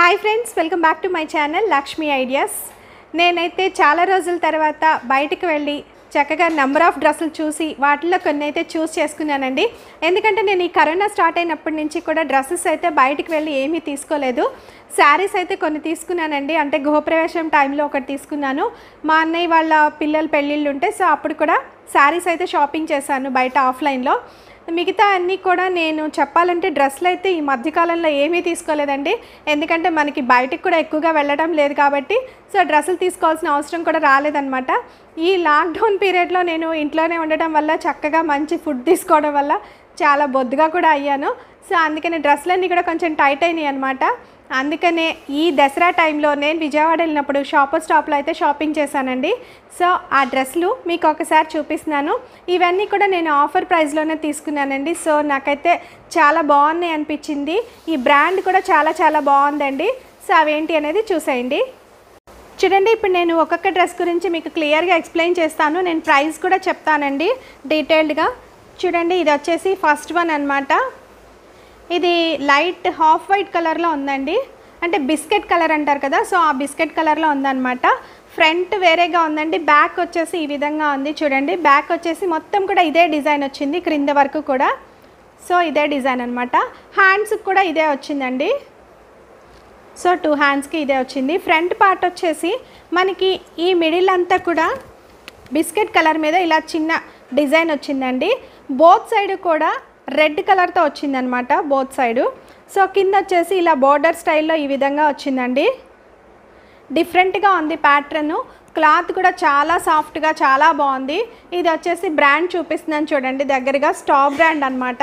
hi friends welcome back to my channel Lakshmi ideas నేనైతే చాలా రోజుల తర్వాత బయటికి వెళ్ళి చక్కగా నెంబర్ ఆఫ్ డ్రెస్సులు చూసి వాటిలో కొన్ని అయితే చూస్ చేసుకున్నానండి ఎందుకంటే నేను ఈ కరోనా స్టార్ట్ అయినప్పటి నుంచి కూడా డ్రెస్సెస్ అయితే బయటికి వెళ్ళి ఏమీ తీసుకోలేదు శారీస్ అయితే కొన్ని తీసుకున్నానండి అంటే గృహప్రవేశం టైంలో ఒకటి తీసుకున్నాను మా అన్నయ్య వాళ్ళ పిల్లల పెళ్ళిళ్ళు ఉంటే సో అప్పుడు కూడా శారీస్ అయితే షాపింగ్ చేశాను బయట ఆఫ్లైన్లో మిగతా అన్నీ కూడా నేను చెప్పాలంటే డ్రెస్సులు అయితే ఈ మధ్యకాలంలో ఏమీ తీసుకోలేదండి ఎందుకంటే మనకి బయటికి కూడా ఎక్కువగా వెళ్ళడం లేదు కాబట్టి సో డ్రెస్సులు తీసుకోవాల్సిన అవసరం కూడా రాలేదన్నమాట ఈ లాక్డౌన్ పీరియడ్లో నేను ఇంట్లోనే ఉండడం వల్ల చక్కగా మంచి ఫుడ్ తీసుకోవడం వల్ల చాలా బొద్దుగా కూడా అయ్యాను సో అందుకని డ్రెస్సులన్నీ కూడా కొంచెం టైట్ అయినాయి అనమాట అందుకనే ఈ దసరా టైంలో నేను విజయవాడ వెళ్ళినప్పుడు షాపర్ స్టాప్లో అయితే షాపింగ్ చేశానండి సో ఆ డ్రెస్సులు మీకు ఒకసారి చూపిస్తున్నాను ఇవన్నీ కూడా నేను ఆఫర్ ప్రైస్లోనే తీసుకున్నానండి సో నాకైతే చాలా బాగున్నాయి అనిపించింది ఈ బ్రాండ్ కూడా చాలా చాలా బాగుందండి సో అవేంటి అనేది చూసేయండి చూడండి ఇప్పుడు నేను ఒక్కొక్క డ్రెస్ గురించి మీకు క్లియర్గా ఎక్స్ప్లెయిన్ చేస్తాను నేను ప్రైస్ కూడా చెప్తానండి డీటెయిల్డ్గా చూడండి ఇది వచ్చేసి ఫస్ట్ వన్ అనమాట ఇది లైట్ హాఫ్ వైట్ కలర్లో ఉందండి అంటే బిస్కెట్ కలర్ అంటారు కదా సో ఆ బిస్కెట్ కలర్లో ఉందన్నమాట ఫ్రంట్ వేరేగా ఉందండి బ్యాక్ వచ్చేసి ఈ విధంగా ఉంది చూడండి బ్యాక్ వచ్చేసి మొత్తం కూడా ఇదే డిజైన్ వచ్చింది క్రింద వరకు కూడా సో ఇదే డిజైన్ అనమాట హ్యాండ్స్కి కూడా ఇదే వచ్చిందండి సో టూ హ్యాండ్స్కి ఇదే వచ్చింది ఫ్రంట్ పార్ట్ వచ్చేసి మనకి ఈ మిడిల్ అంతా కూడా బిస్కెట్ కలర్ మీద ఇలా చిన్న డిజైన్ వచ్చిందండి బోత్ సైడ్ కూడా రెడ్ కలర్తో వచ్చిందనమాట బోత్ సైడు సో కింద వచ్చేసి ఇలా బోర్డర్ స్టైల్లో ఈ విధంగా వచ్చిందండి డిఫరెంట్గా ఉంది ప్యాటర్న్ క్లాత్ కూడా చాలా సాఫ్ట్గా చాలా బాగుంది ఇది వచ్చేసి బ్రాండ్ చూపిస్తున్నాను చూడండి దగ్గరగా స్టాప్ బ్రాండ్ అనమాట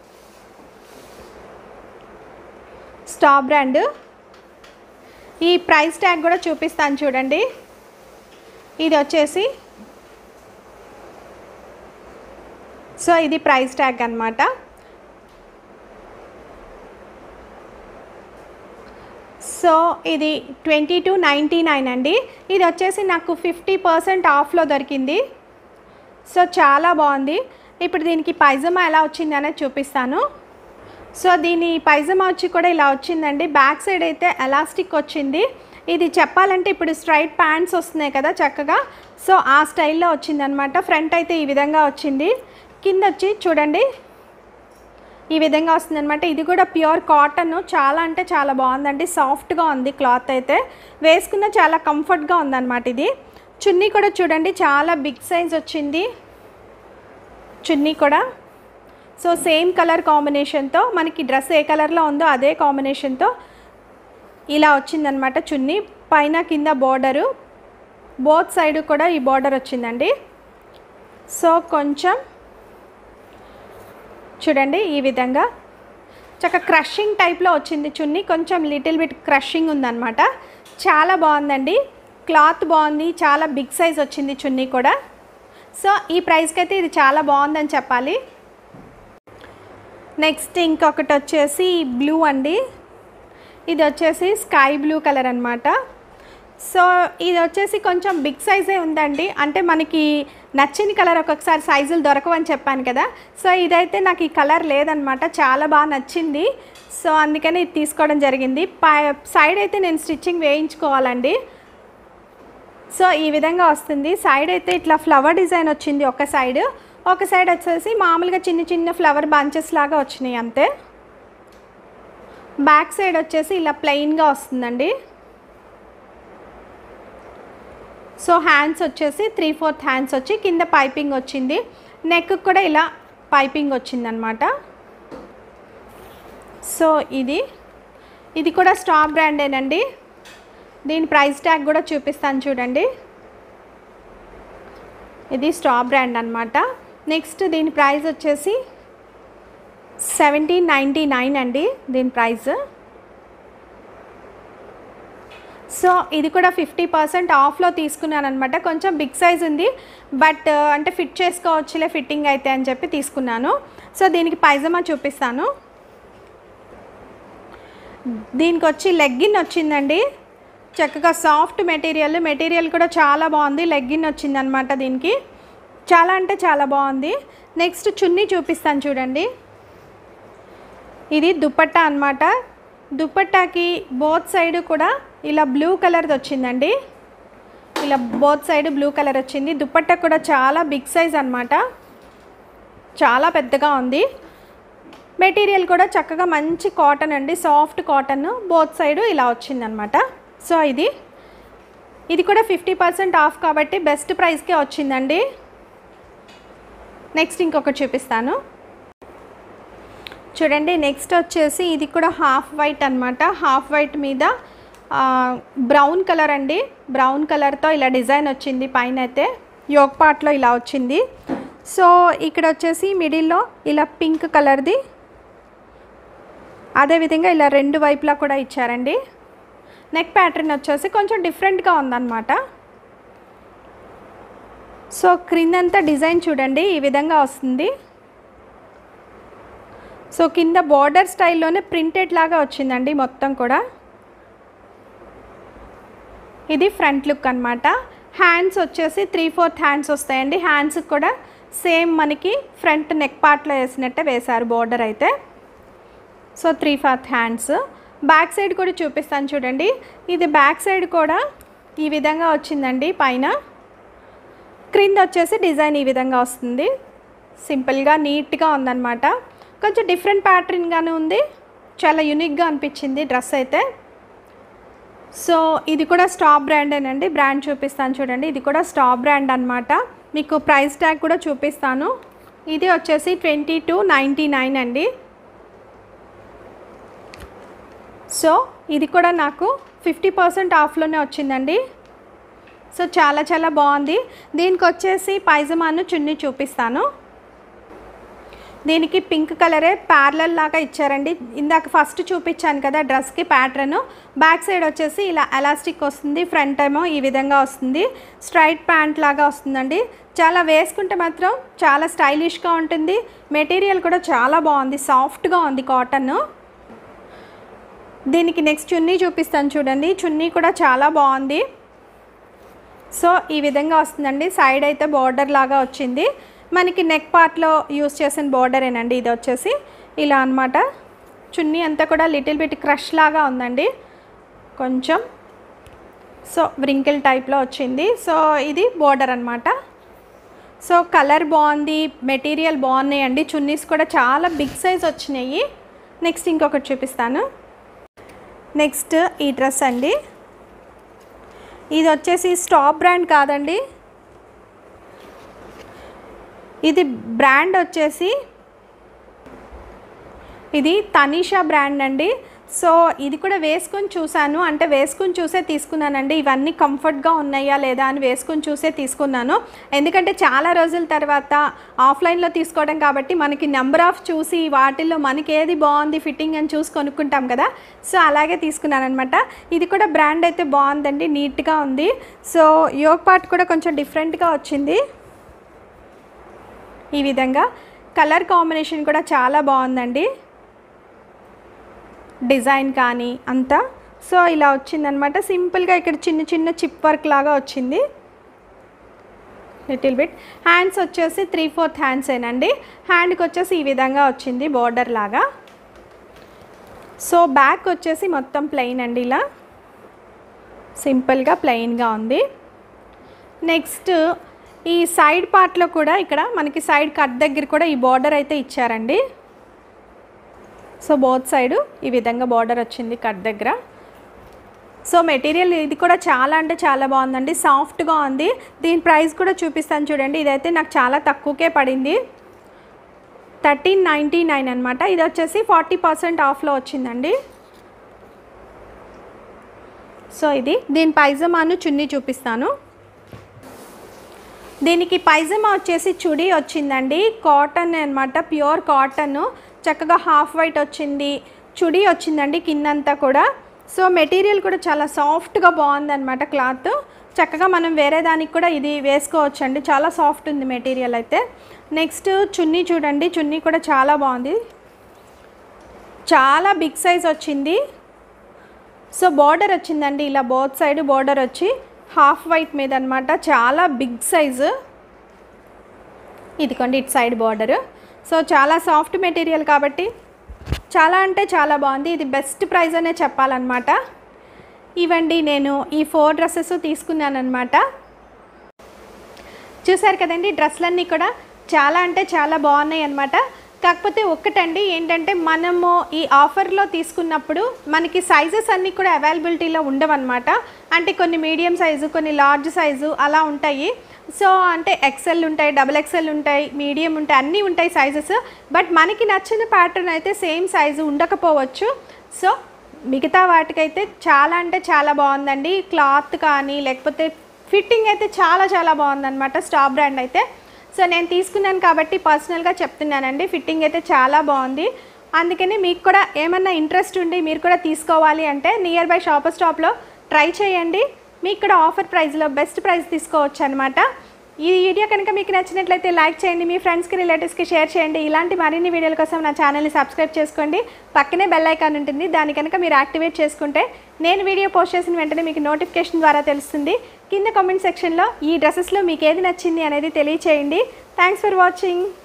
స్టాప్ బ్రాండ్ ఈ ప్రైస్ ట్యాగ్ కూడా చూపిస్తాను చూడండి ఇది వచ్చేసి సో ఇది ప్రైస్ ట్యాగ్ అనమాట సో ఇది ట్వంటీ టు నైంటీ నైన్ అండి ఇది వచ్చేసి నాకు ఫిఫ్టీ పర్సెంట్ ఆఫ్లో దొరికింది సో చాలా బాగుంది ఇప్పుడు దీనికి పైజమా ఎలా వచ్చింది అనేది చూపిస్తాను సో దీని పైజమా వచ్చి కూడా ఇలా వచ్చిందండి బ్యాక్ సైడ్ అయితే ఎలాస్టిక్ వచ్చింది ఇది చెప్పాలంటే ఇప్పుడు స్ట్రైట్ ప్యాంట్స్ వస్తున్నాయి కదా చక్కగా సో ఆ స్టైల్లో వచ్చిందనమాట ఫ్రంట్ అయితే ఈ విధంగా వచ్చింది కింద వచ్చి చూడండి ఈ విధంగా వస్తుందన్నమాట ఇది కూడా ప్యూర్ కాటన్ చాలా అంటే చాలా బాగుందండి సాఫ్ట్గా ఉంది క్లాత్ అయితే వేసుకున్న చాలా కంఫర్ట్గా ఉందన్నమాట ఇది చున్నీ కూడా చూడండి చాలా బిగ్ సైజ్ వచ్చింది చున్నీ కూడా సో సేమ్ కలర్ కాంబినేషన్తో మనకి డ్రెస్ ఏ కలర్లో ఉందో అదే కాంబినేషన్తో ఇలా వచ్చిందనమాట చున్నీ పైన కింద బోర్డరు బోత్ సైడ్ కూడా ఈ బోర్డర్ వచ్చిందండి సో కొంచెం చూడండి ఈ విధంగా చక్క క్రషింగ్ టైప్లో వచ్చింది చున్నీ కొంచెం లిటిల్ బిట్ క్రషింగ్ ఉందన్నమాట చాలా బాగుందండి క్లాత్ బాగుంది చాలా బిగ్ సైజ్ వచ్చింది చున్నీ కూడా సో ఈ ప్రైస్కి అయితే ఇది చాలా బాగుందని చెప్పాలి నెక్స్ట్ ఇంకొకటి వచ్చేసి బ్లూ అండి ఇది వచ్చేసి స్కై బ్లూ కలర్ అనమాట సో ఇది వచ్చేసి కొంచెం బిగ్ సైజే ఉందండి అంటే మనకి నచ్చిన కలర్ ఒక్కొక్కసారి సైజులు దొరకవని చెప్పాను కదా సో ఇదైతే నాకు ఈ కలర్ లేదనమాట చాలా బాగా నచ్చింది సో అందుకని ఇది తీసుకోవడం జరిగింది పై సైడ్ అయితే నేను స్టిచ్చింగ్ వేయించుకోవాలండి సో ఈ విధంగా వస్తుంది సైడ్ అయితే ఇట్లా ఫ్లవర్ డిజైన్ వచ్చింది ఒక సైడ్ ఒక సైడ్ వచ్చేసి మామూలుగా చిన్న చిన్న ఫ్లవర్ బంచెస్ లాగా వచ్చినాయి అంతే బ్యాక్ సైడ్ వచ్చేసి ఇలా ప్లెయిన్గా వస్తుందండి సో హ్యాండ్స్ వచ్చేసి త్రీ ఫోర్త్ హ్యాండ్స్ వచ్చి కింద పైపింగ్ వచ్చింది నెక్ కూడా ఇలా పైపింగ్ వచ్చిందనమాట సో ఇది ఇది కూడా స్టాప్ బ్రాండేనండి దీని ప్రైస్ ట్యాగ్ కూడా చూపిస్తాను చూడండి ఇది స్టాప్ బ్రాండ్ అనమాట నెక్స్ట్ దీని ప్రైస్ వచ్చేసి సెవెంటీన్ నైంటీ నైన్ అండి దీని ప్రైస్ సో ఇది కూడా ఫిఫ్టీ పర్సెంట్ ఆఫ్లో తీసుకున్నాను అనమాట కొంచెం బిగ్ సైజ్ ఉంది బట్ అంటే ఫిట్ చేసుకోవచ్చులే ఫిట్టింగ్ అయితే అని చెప్పి తీసుకున్నాను సో దీనికి పైజమా చూపిస్తాను దీనికి వచ్చి లెగ్గిన్ వచ్చిందండి చక్కగా సాఫ్ట్ మెటీరియల్ మెటీరియల్ కూడా చాలా బాగుంది లెగ్గిన్ వచ్చిందనమాట దీనికి చాలా అంటే చాలా బాగుంది నెక్స్ట్ చున్నీ చూపిస్తాను చూడండి ఇది దుపట్టా అనమాట దుపట్టాకి బోత్ సైడ్ కూడా ఇలా బ్లూ కలర్ది వచ్చిందండి ఇలా బోత్ సైడ్ బ్లూ కలర్ వచ్చింది దుపట్టా కూడా చాలా బిగ్ సైజ్ అనమాట చాలా పెద్దగా ఉంది మెటీరియల్ కూడా చక్కగా మంచి కాటన్ అండి సాఫ్ట్ కాటన్ బోత్ సైడ్ ఇలా వచ్చిందనమాట సో ఇది ఇది కూడా ఫిఫ్టీ పర్సెంట్ ఆఫ్ కాబట్టి బెస్ట్ ప్రైస్కే వచ్చిందండి నెక్స్ట్ ఇంకొకటి చూపిస్తాను చూడండి నెక్స్ట్ వచ్చేసి ఇది కూడా హాఫ్ వైట్ అనమాట హాఫ్ వైట్ మీద బ్రౌన్ కలర్ అండి బ్రౌన్ కలర్తో ఇలా డిజైన్ వచ్చింది పైన అయితే యోగ్ పార్ట్లో ఇలా వచ్చింది సో ఇక్కడ వచ్చేసి మిడిల్లో ఇలా పింక్ కలర్ది అదేవిధంగా ఇలా రెండు వైపులా కూడా ఇచ్చారండి నెక్ ప్యాటర్న్ వచ్చేసి కొంచెం డిఫరెంట్గా ఉందన్నమాట సో క్రిందంతా డిజైన్ చూడండి ఈ విధంగా వస్తుంది సో కింద బార్డర్ స్టైల్లోనే ప్రింటెడ్ లాగా వచ్చిందండి మొత్తం కూడా ఇది ఫ్రంట్ లుక్ అనమాట హ్యాండ్స్ వచ్చేసి త్రీ ఫోర్త్ హ్యాండ్స్ వస్తాయండి హ్యాండ్స్కి కూడా సేమ్ మనకి ఫ్రంట్ నెక్ పార్ట్లో వేసినట్టే వేశారు బార్డర్ అయితే so three fourth hands back side కూడా చూపిస్తాను చూడండి ఇది బ్యాక్ సైడ్ కూడా ఈ విధంగా వచ్చిందండి పైన క్రింద వచ్చేసి డిజైన్ ఈ విధంగా వస్తుంది సింపుల్గా నీట్గా ఉందన్నమాట కొంచెం డిఫరెంట్ ప్యాటర్న్గానే ఉంది చాలా యూనిక్గా అనిపించింది డ్రెస్ అయితే సో ఇది కూడా స్టాప్ బ్రాండేనండి బ్రాండ్ చూపిస్తాను చూడండి ఇది కూడా స్టాప్ బ్రాండ్ అనమాట మీకు ప్రైస్ ట్యాగ్ కూడా చూపిస్తాను ఇది వచ్చేసి ట్వంటీ టూ నైంటీ నైన్ అండి సో ఇది కూడా నాకు ఫిఫ్టీ పర్సెంట్ ఆఫ్లోనే వచ్చిందండి సో చాలా చాలా బాగుంది దీనికి వచ్చేసి పైజమాను చున్నీ చూపిస్తాను దీనికి పింక్ కలరే ప్యారలల్ లాగా ఇచ్చారండి ఇందాక ఫస్ట్ చూపించాను కదా డ్రెస్కి ప్యాటర్న్ బ్యాక్ సైడ్ వచ్చేసి ఇలా ఎలాస్టిక్ వస్తుంది ఫ్రంట్ ఏమో ఈ విధంగా వస్తుంది స్ట్రైట్ ప్యాంట్ లాగా వస్తుందండి చాలా వేసుకుంటే మాత్రం చాలా స్టైలిష్గా ఉంటుంది మెటీరియల్ కూడా చాలా బాగుంది సాఫ్ట్గా ఉంది కాటన్ దీనికి నెక్స్ట్ చున్నీ చూపిస్తాను చూడండి చున్నీ కూడా చాలా బాగుంది సో ఈ విధంగా వస్తుందండి సైడ్ అయితే బార్డర్ లాగా వచ్చింది మనకి నెక్ పార్ట్లో యూస్ చేసిన బార్డరేనండి ఇది వచ్చేసి ఇలా అనమాట చున్నీ అంతా కూడా లిటిల్ బిట్ క్రష్ లాగా ఉందండి కొంచెం సో వ్రింకిల్ టైప్లో వచ్చింది సో ఇది బార్డర్ అనమాట సో కలర్ బాగుంది మెటీరియల్ బాగున్నాయండి చున్నీస్ కూడా చాలా బిగ్ సైజ్ వచ్చినాయి నెక్స్ట్ ఇంకొకటి చూపిస్తాను నెక్స్ట్ ఈ డ్రెస్ అండి ఇది వచ్చేసి స్టాప్ బ్రాండ్ కాదండి ఇది బ్రాండ్ వచ్చేసి ఇది తనీషా బ్రాండ్ అండి సో ఇది కూడా వేసుకొని చూశాను అంటే వేసుకొని చూసే తీసుకున్నానండి ఇవన్నీ కంఫర్ట్గా ఉన్నాయా లేదా అని వేసుకొని చూసే తీసుకున్నాను ఎందుకంటే చాలా రోజుల తర్వాత ఆఫ్లైన్లో తీసుకోవడం కాబట్టి మనకి నెంబర్ ఆఫ్ చూసి వాటిల్లో మనకి ఏది బాగుంది ఫిట్టింగ్ అని చూసి కొనుక్కుంటాం కదా సో అలాగే తీసుకున్నాను అనమాట ఇది కూడా బ్రాండ్ అయితే బాగుందండి నీట్గా ఉంది సో యోగ్ పార్ట్ కూడా కొంచెం డిఫరెంట్గా వచ్చింది ఈ విధంగా కలర్ కాంబినేషన్ కూడా చాలా బాగుందండి డిజైన్ కానీ అంతా సో ఇలా వచ్చిందనమాట సింపుల్గా ఇక్కడ చిన్న చిన్న చిప్ వర్క్ లాగా వచ్చింది లిటిల్ బిట్ హ్యాండ్స్ వచ్చేసి త్రీ ఫోర్త్ హ్యాండ్స్ ఏనండి హ్యాండ్కి వచ్చేసి ఈ విధంగా వచ్చింది బార్డర్ లాగా సో బ్యాక్ వచ్చేసి మొత్తం ప్లెయిన్ అండి ఇలా సింపుల్గా ప్లెయిన్గా ఉంది నెక్స్ట్ ఈ సైడ్ పార్ట్లో కూడా ఇక్కడ మనకి సైడ్ కట్ దగ్గర కూడా ఈ బార్డర్ అయితే ఇచ్చారండి సో బోత్ సైడు ఈ విధంగా బార్డర్ వచ్చింది కట్ దగ్గర సో మెటీరియల్ ఇది కూడా చాలా అంటే చాలా బాగుందండి సాఫ్ట్గా ఉంది దీని ప్రైస్ కూడా చూపిస్తాను చూడండి ఇదైతే నాకు చాలా తక్కువకే పడింది థర్టీన్ నైంటీ నైన్ అనమాట ఇది వచ్చేసి ఫార్టీ పర్సెంట్ ఆఫ్లో వచ్చిందండి సో ఇది దీని పైజమాను చున్నీ చూపిస్తాను దీనికి పైజమా వచ్చేసి చుడి వచ్చిందండి కాటన్ అనమాట ప్యూర్ కాటన్ చక్కగా హాఫ్ వైట్ వచ్చింది చుడి వచ్చిందండి కిందంతా కూడా సో మెటీరియల్ కూడా చాలా సాఫ్ట్గా బాగుందన్నమాట క్లాత్ చక్కగా మనం వేరే దానికి కూడా ఇది వేసుకోవచ్చండి చాలా సాఫ్ట్ ఉంది మెటీరియల్ అయితే నెక్స్ట్ చున్నీ చూడండి చున్నీ కూడా చాలా బాగుంది చాలా బిగ్ సైజ్ వచ్చింది సో బార్డర్ వచ్చిందండి ఇలా బోత్ సైడ్ బార్డర్ వచ్చి హాఫ్ వైట్ మీద అనమాట చాలా బిగ్ సైజు ఇదిగోండి ఇటు సైడ్ బార్డర్ సో చాలా సాఫ్ట్ మెటీరియల్ కాబట్టి చాలా అంటే చాలా బాగుంది ఇది బెస్ట్ ప్రైస్ అనే చెప్పాలన్నమాట ఇవండి నేను ఈ ఫోర్ డ్రెస్సెస్ తీసుకున్నాను అనమాట చూసారు కదండి డ్రెస్లన్నీ కూడా చాలా అంటే చాలా బాగున్నాయి అనమాట కాకపోతే ఒక్కటండి ఏంటంటే మనము ఈ ఆఫర్లో తీసుకున్నప్పుడు మనకి సైజెస్ అన్నీ కూడా అవైలబిలిటీలో ఉండవన్నమాట అంటే కొన్ని మీడియం సైజు కొన్ని లార్జ్ సైజు అలా ఉంటాయి సో అంటే ఎక్సెల్ ఉంటాయి డబుల్ ఎక్సెల్ ఉంటాయి మీడియం ఉంటాయి అన్నీ ఉంటాయి సైజెస్ బట్ మనకి నచ్చిన ప్యాటర్న్ అయితే సేమ్ సైజు ఉండకపోవచ్చు సో మిగతా వాటికైతే చాలా అంటే చాలా బాగుందండి క్లాత్ కానీ లేకపోతే ఫిట్టింగ్ అయితే చాలా చాలా బాగుందన్నమాట స్టాప్ బ్రాండ్ అయితే సో నేను తీసుకున్నాను కాబట్టి పర్సనల్గా చెప్తున్నానండి ఫిట్టింగ్ అయితే చాలా బాగుంది అందుకని మీకు కూడా ఏమన్నా ఇంట్రెస్ట్ ఉండి మీరు కూడా తీసుకోవాలి అంటే నియర్ బై షాపర్ స్టాప్లో ట్రై చేయండి మీకు కూడా ఆఫర్ ప్రైస్లో బెస్ట్ ప్రైస్ తీసుకోవచ్చు అనమాట ఈ వీడియో కనుక మీకు నచ్చినట్లయితే లైక్ చేయండి మీ ఫ్రెండ్స్కి రిలేటివ్స్కి షేర్ చేయండి ఇలాంటి మరిన్ని వీడియోల కోసం నా ఛానల్ని సబ్స్క్రైబ్ చేసుకోండి పక్కనే బెల్ ఐకాన్ ఉంటుంది దాని కనుక మీరు యాక్టివేట్ చేసుకుంటే నేను వీడియో పోస్ట్ చేసిన వెంటనే మీకు నోటిఫికేషన్ ద్వారా తెలుస్తుంది కింద కామెంట్ సెక్షన్లో ఈ డ్రెస్సెస్లో మీకు ఏది నచ్చింది అనేది తెలియచేయండి థ్యాంక్స్ ఫర్ వాచింగ్